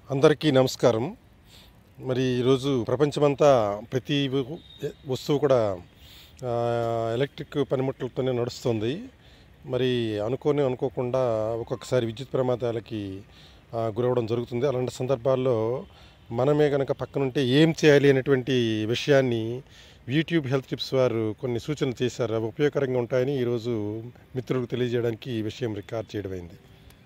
అందరికీ నమస్కారం మరి ఈరోజు ప్రపంచమంతా ప్రతి వ- వస్తువు కూడా ఆ, ఎలక్ట్రిక్ పనిముట్లతోనే నడుస్తుంది మరి అనుకోని అనుకోకుండా ఒక్కొక్కసారి విద్యుత్ ప్రమాదాలకి ఆ, గురవడం జరుగుతుంది అలాంటి సందర్భాల్లో మనమే కనుక పక్కనుంటే ఏం చేయాలి అనేటువంటి విషయాన్ని యూట్యూబ్ హెల్త్ టిప్స్ వారు కొన్ని సూచనలు చేశారు అవి ఉపయోగకరంగా ఉంటాయని ఈరోజు మిత్రులకు తెలియజేయడానికి ఈ విషయం రికార్డ్ చేయడం అయింది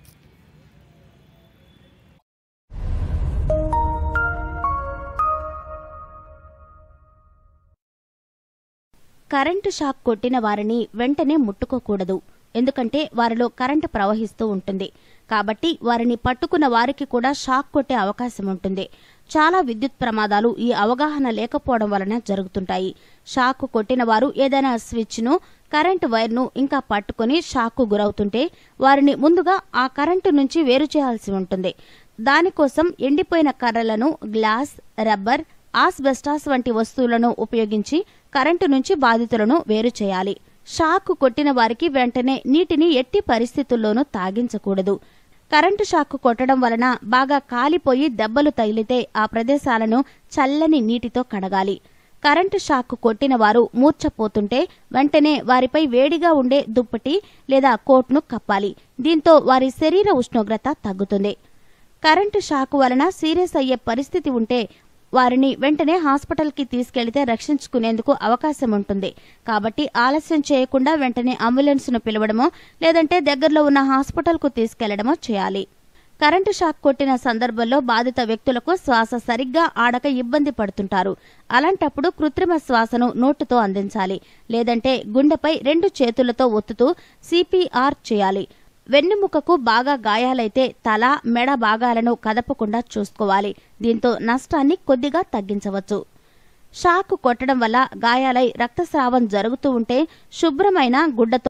కరెంటు షాక్ కొట్టిన వారిని వెంటనే ముట్టుకోకూడదు ఎందుకంటే వారిలో కరెంటు ప్రవహిస్తూ ఉంటుంది కాబట్టి వారిని పట్టుకున్న వారికి కూడా షాక్ కొట్టే అవకాశం ఉంటుంది చాలా విద్యుత్ ప్రమాదాలు ఈ అవగాహన లేకపోవడం వలన జరుగుతుంటాయి షాక్ కొట్టిన వారు ఏదైనా స్విచ్ను కరెంటు వైర్ను ఇంకా పట్టుకుని షాక్కు గురవుతుంటే వారిని ముందుగా ఆ కరెంటు నుంచి వేరు చేయాల్సి ఉంటుంది దానికోసం ఎండిపోయిన కర్రలను గ్లాస్ రబ్బర్ ఆస్బెస్టాస్ వంటి వస్తువులను ఉపయోగించి కరెంటు నుంచి బాధితులను వేరు చేయాలి షాక్ కొట్టిన వారికి వెంటనే నీటిని ఎట్టి పరిస్థితుల్లోనూ తాగించకూడదు కరెంటు షాక్ కొట్టడం వలన బాగా కాలిపోయి దెబ్బలు తగిలితే ఆ ప్రదేశాలను చల్లని నీటితో కడగాలి కరెంటు షాక్ కొట్టిన వారు మూర్ఛపోతుంటే వెంటనే వారిపై వేడిగా ఉండే దుప్పటి లేదా కోట్ను కప్పాలి దీంతో వారి శరీర ఉష్ణోగ్రత తగ్గుతుంది కరెంటు షాక్ వలన సీరియస్ అయ్యే పరిస్థితి ఉంటే వారిని వెంటనే హాస్పిటల్కి తీసుకెళ్తే రక్షించుకునేందుకు అవకాశం ఉంటుంది కాబట్టి ఆలస్యం చేయకుండా వెంటనే అంబులెన్స్ను పిలవడమో లేదంటే దగ్గరలో ఉన్న హాస్పిటల్కు తీసుకెళ్లడమో చేయాలి కరెంటు షాక్ కొట్టిన సందర్భంలో బాధిత వ్యక్తులకు శ్వాస సరిగ్గా ఆడక ఇబ్బంది పడుతుంటారు అలాంటప్పుడు కృత్రిమ శ్వాసను నోటుతో అందించాలి లేదంటే గుండెపై రెండు చేతులతో ఒత్తుతూ సిపిఆర్ చేయాలి వెన్నెముకకు బాగా గాయాలైతే తల మెడ భాగాలను కదపకుండా చూసుకోవాలి దీంతో నష్టాన్ని కొద్దిగా తగ్గించవచ్చు షాక్ కొట్టడం వల్ల గాయాలై రక్తస్రావం జరుగుతూ ఉంటే శుభ్రమైన గుడ్డతో